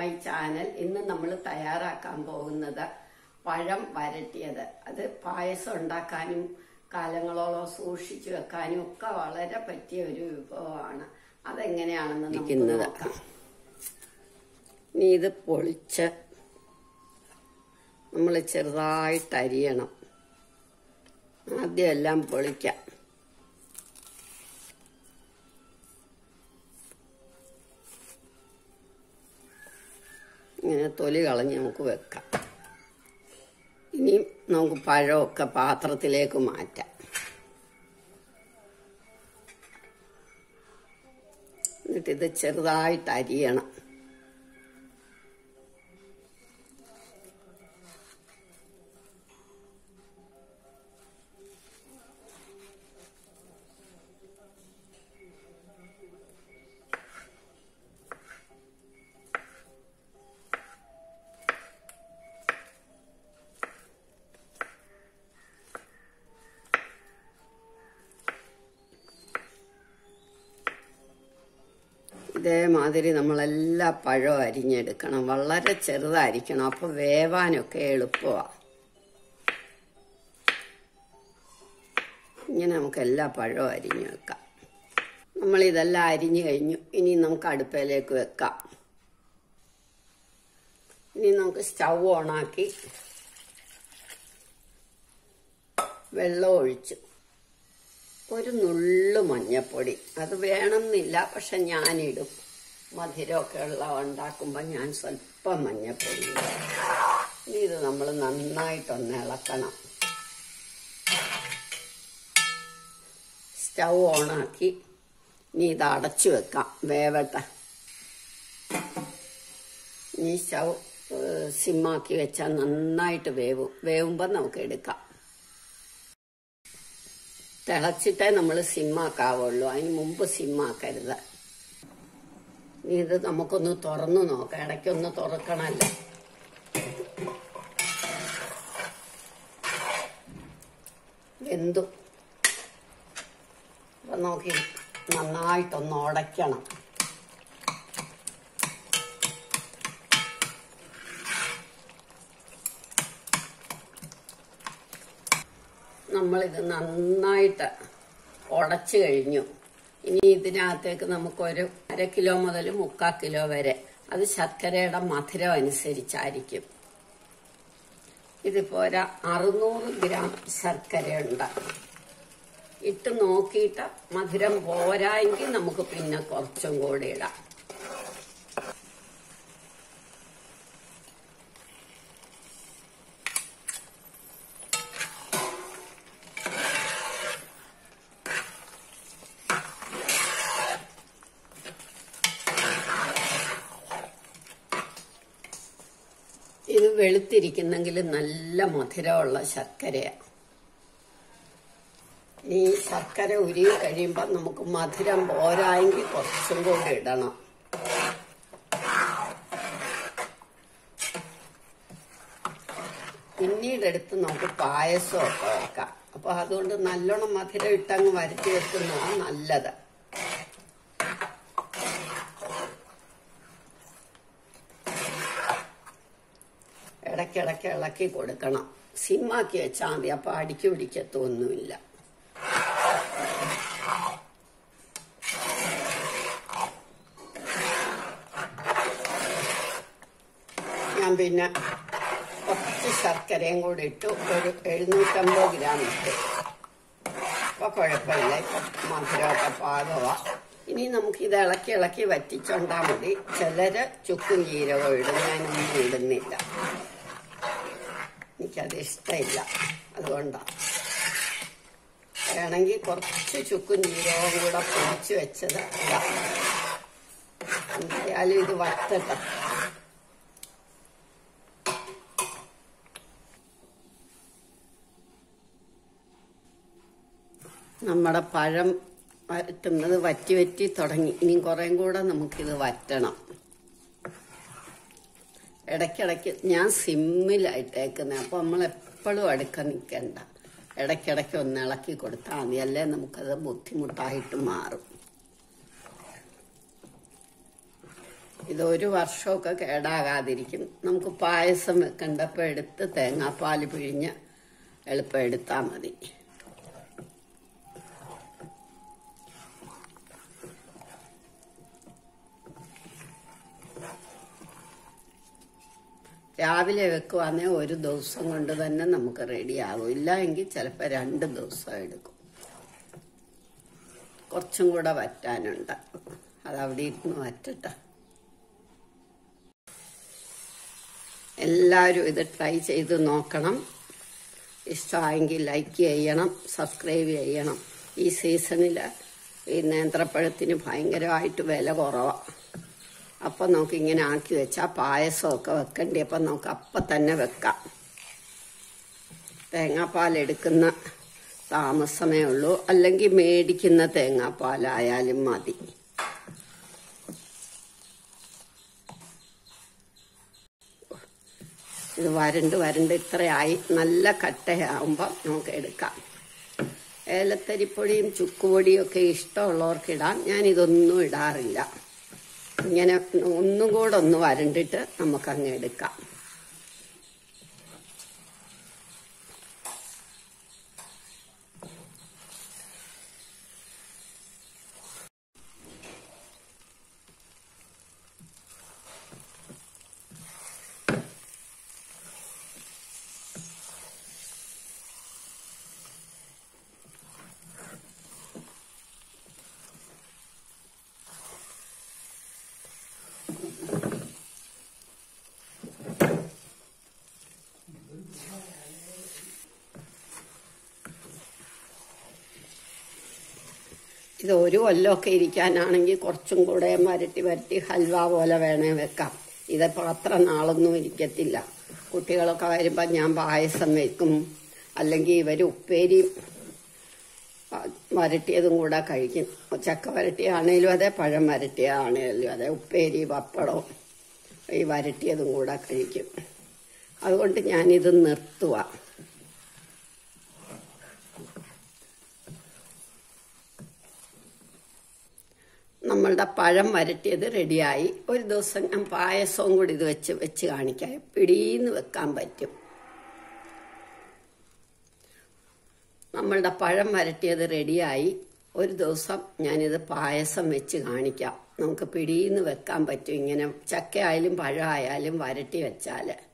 My channel ഇന്ന് നമ്മൾ തയ്യാറാക്കാൻ പോകുന്നത് പഴം വരട്ടിയത് അത് പായസം ഉണ്ടാക്കാനും കാലങ്ങളോളം സൂക്ഷിച്ചു വെക്കാനും ഒക്കെ വളരെ പറ്റിയ ഒരു വിഭവമാണ് അതെങ്ങനെയാണെന്ന് നമുക്ക് ഇരിക്കുന്നത്. നോക്കാം ഇനി ഇത് പൊളിച്ച് നമ്മൾ ചെറുതായിട്ട് അരിയണം ആദ്യം എല്ലാം പൊളിക്കാം ഇങ്ങനെ തൊലി കളഞ്ഞ് നമുക്ക് വെക്കാം ഇനി നമുക്ക് പഴമൊക്കെ പാത്രത്തിലേക്ക് മാറ്റാം എന്നിട്ട് ഇത് ചെറുതായിട്ട് അരിയണം ഇതേമാതിരി നമ്മളെല്ലാ പഴവും അരിഞ്ഞെടുക്കണം വളരെ ചെറുതായിരിക്കണം അപ്പൊ വേവാനൊക്കെ എളുപ്പമാണ് ഇങ്ങനെ നമുക്ക് എല്ലാ പഴവും അരിഞ്ഞു വെക്കാം നമ്മൾ ഇതെല്ലാം അരിഞ്ഞു കഴിഞ്ഞു ഇനി നമുക്ക് അടുപ്പയിലേക്ക് വെക്കാം ഇനി നമുക്ക് സ്റ്റൗ ഓണാക്കി വെള്ളം ഒഴിച്ചു ഒരു നുള്ളു മഞ്ഞപ്പൊടി അത് വേണമെന്നില്ല പക്ഷെ ഞാനിടും മധുരമൊക്കെ ഉള്ള ഉണ്ടാക്കുമ്പോൾ ഞാൻ സ്വല്പം മഞ്ഞപ്പൊടി ഇടും. ഇനി ഇത് നമ്മൾ നന്നായിട്ടൊന്ന് ഇളക്കണം സ്റ്റൗ ഓണാക്കി ഇനി ഇത് അടച്ചു വെക്കാം വേവട്ടെ ഇനി സ്റ്റൗ ഏഹ്, സിമ്മാക്കി വെച്ചാൽ നന്നായിട്ട് വേവും വേവുമ്പോൾ നമുക്ക് എടുക്കാം തിളച്ചിട്ടേ നമ്മൾ സിമ്മാക്കാവുള്ളൂ അതിന് മുമ്പ് സിമ്മാക്കരുത് ഇനി ഇത് നമുക്കൊന്ന് തുറന്നു നോക്കാം ഇടയ്ക്കൊന്ന് തുറക്കണല്ലോ വെന്തു അപ്പൊ നോക്കി നന്നായിട്ടൊന്ന് ഉടയ്ക്കണം നമ്മളിത് നന്നായിട്ട് ഉടച്ചു കഴിഞ്ഞു ഇനി ഇതിനകത്തേക്ക് നമുക്കൊരു അര കിലോ മുതൽ മുക്കാൽ കിലോ വരെ അത് ശർക്കരയുടെ മധുരം അനുസരിച്ചായിരിക്കും ഇതിപ്പോ ഒരു അറുന്നൂറ് ഗ്രാം ശർക്കരയുണ്ട് ഇട്ട് നോക്കിയിട്ട് മധുരം പോരായെങ്കിൽ നമുക്ക് പിന്നെ കുറച്ചും കൂടി ഇടാം ഇത് വെളുത്തിരിക്കുന്നെങ്കിൽ നല്ല മധുരമുള്ള ശർക്കരയാണ് ഈ ശർക്കര ഉരുകി കഴിയുമ്പോൾ നമുക്ക് മധുരം പോരായെങ്കിൽ കുറച്ചും കൂടി ഇടണം പിന്നീട് എടുത്ത് നമുക്ക് പായസമൊക്കെ വെക്കാം അപ്പൊ അതുകൊണ്ട് നല്ലോണം മധുരം ഇട്ടങ്ങ് വരട്ടി വെക്കുന്നതാണ് നല്ലത് ഇടയ്ക്കിടയ്ക്ക് ഇളക്കി കൊടുക്കണം സിമ്മാക്കി വെച്ചാൽ മതി അപ്പൊ അടിക്ക് പിടിക്കത്തൊന്നുമില്ല ഞാൻ പിന്നെ കുറച്ച് ശർക്കരയും കൂടി ഇട്ടു ഒരു എഴുന്നൂറ്റമ്പത് ഗ്രാം ഇട്ടു അപ്പൊ കുഴപ്പമില്ല ഇപ്പൊ മധുരമൊക്കെ പാകമാ ഇനി നമുക്ക് ഇത് ഇളക്കി ഇളക്കി വറ്റിച്ചോണ്ടാ മതി ചിലര് ചുക്കും ജീരകവും ഇടും ഞാനൊന്നും ഇടുന്നില്ല എനിക്കത് ഇഷ്ടമില്ല അതുകൊണ്ടാ വേണമെങ്കിൽ കുറച്ച് ചുക്കും ജീരകവും കൂടെ പൊടിച്ച് വെച്ചത് ഇടാം എന്തായാലും ഇത് വറ്റട്ടെ നമ്മുടെ പഴം വറ്റുന്നത് വറ്റി വറ്റി തുടങ്ങി ഇനി കുറേം കൂടെ നമുക്കിത് വറ്റണം ഇടയ്ക്കിടയ്ക്ക് ഞാൻ സിമ്മിലായിട്ടേക്കുന്നത് അപ്പോൾ നമ്മൾ എപ്പോഴും അടുക്ക നിൽക്കണ്ട ഇടയ്ക്കിടയ്ക്ക് ഒന്ന് ഇളക്കി കൊടുത്താൽ മതി അല്ലേ നമുക്കത് ബുദ്ധിമുട്ടായിട്ട് മാറും ഇത് ഒരു വർഷമൊക്കെ കേടാകാതിരിക്കും നമുക്ക് പായസം വെക്കേണ്ടപ്പോൾ എടുത്ത് തേങ്ങാപ്പാൽ പിഴിഞ്ഞ് എളുപ്പം എടുത്താൽ മതി രാവിലെ വെക്കുവാണെങ്കിൽ ഒരു ദിവസം കൊണ്ട് തന്നെ നമുക്ക് റെഡിയാകും ഇല്ല എങ്കിൽ ചിലപ്പോൾ രണ്ട് ദിവസം എടുക്കും കുറച്ചും കൂടെ വറ്റാനുണ്ട് അതവിടെ ഇരുന്ന് വറ്റട്ടെ എല്ലാവരും ഇത് ട്രൈ ചെയ്ത് നോക്കണം ഇഷ്ടമായെങ്കിൽ ലൈക്ക് ചെയ്യണം സബ്സ്ക്രൈബ് ചെയ്യണം ഈ സീസണിൽ ഈ നേന്ത്രപ്പഴത്തിന് ഭയങ്കരമായിട്ട് വില കുറവാണ് അപ്പം നമുക്ക് ഇങ്ങനെ ആക്കി വെച്ചാൽ പായസമൊക്കെ വെക്കേണ്ടി അപ്പം നമുക്ക് അപ്പം തന്നെ വെക്കാം തേങ്ങാപ്പാൽ എടുക്കുന്ന താമസമേ ഉള്ളൂ അല്ലെങ്കിൽ മേടിക്കുന്ന തേങ്ങാപ്പാലായാലും മതി ഇത് വരണ്ട് വരണ്ട് ഇത്രയായി നല്ല കട്ടയാവുമ്പോൾ നമുക്ക് എടുക്കാം ഏലത്തരിപ്പൊടിയും ചുക്കുപൊടിയും ഒക്കെ ഇഷ്ടമുള്ളവർക്ക് ഇടാം ഞാൻ ഇതൊന്നും ഇടാറില്ല ഇങ്ങനെ ഒന്നും കൂടെ ഒന്ന് വരണ്ടിട്ട് നമുക്കങ്ങ് എടുക്കാം ഇത് ഒരു കൊല്ലമൊക്കെ ഇരിക്കാനാണെങ്കിൽ കുറച്ചും കൂടെ വരട്ടി വരട്ടി ഹൽവ പോലെ വേണേ വെക്കാം ഇതിപ്പോൾ അത്ര നാളൊന്നും ഇരിക്കത്തില്ല കുട്ടികളൊക്കെ വരുമ്പോൾ ഞാൻ പായസം വെക്കും അല്ലെങ്കിൽ ഇവർ ഉപ്പേരിയും ആ, വരട്ടിയതും കൂടെ കഴിക്കും ചക്ക വരട്ടിയാണേലും അതെ പഴം വരട്ടിയാണേലും അതെ ഉപ്പേരി പപ്പടവും ഈ വരട്ടിയതും കൂടെ കഴിക്കും അതുകൊണ്ട് ഞാനിത് നിർത്തുക നമ്മളുടെ പഴം വരട്ടിയത് റെഡിയായി ഒരു ദിവസം ഞാൻ പായസവും കൂടി ഇത് വെച്ച് വെച്ച് കാണിക്കാം പിടീന്ന് വെക്കാൻ പറ്റും നമ്മളുടെ പഴം വരട്ടിയത് റെഡിയായി ഒരു ദിവസം ഞാനിത് പായസം വെച്ച് കാണിക്കാം നമുക്ക് പിടീന്ന് വെക്കാൻ പറ്റും ഇങ്ങനെ ചക്ക ആയാലും പഴമായാലും വരട്ടി വെച്ചാൽ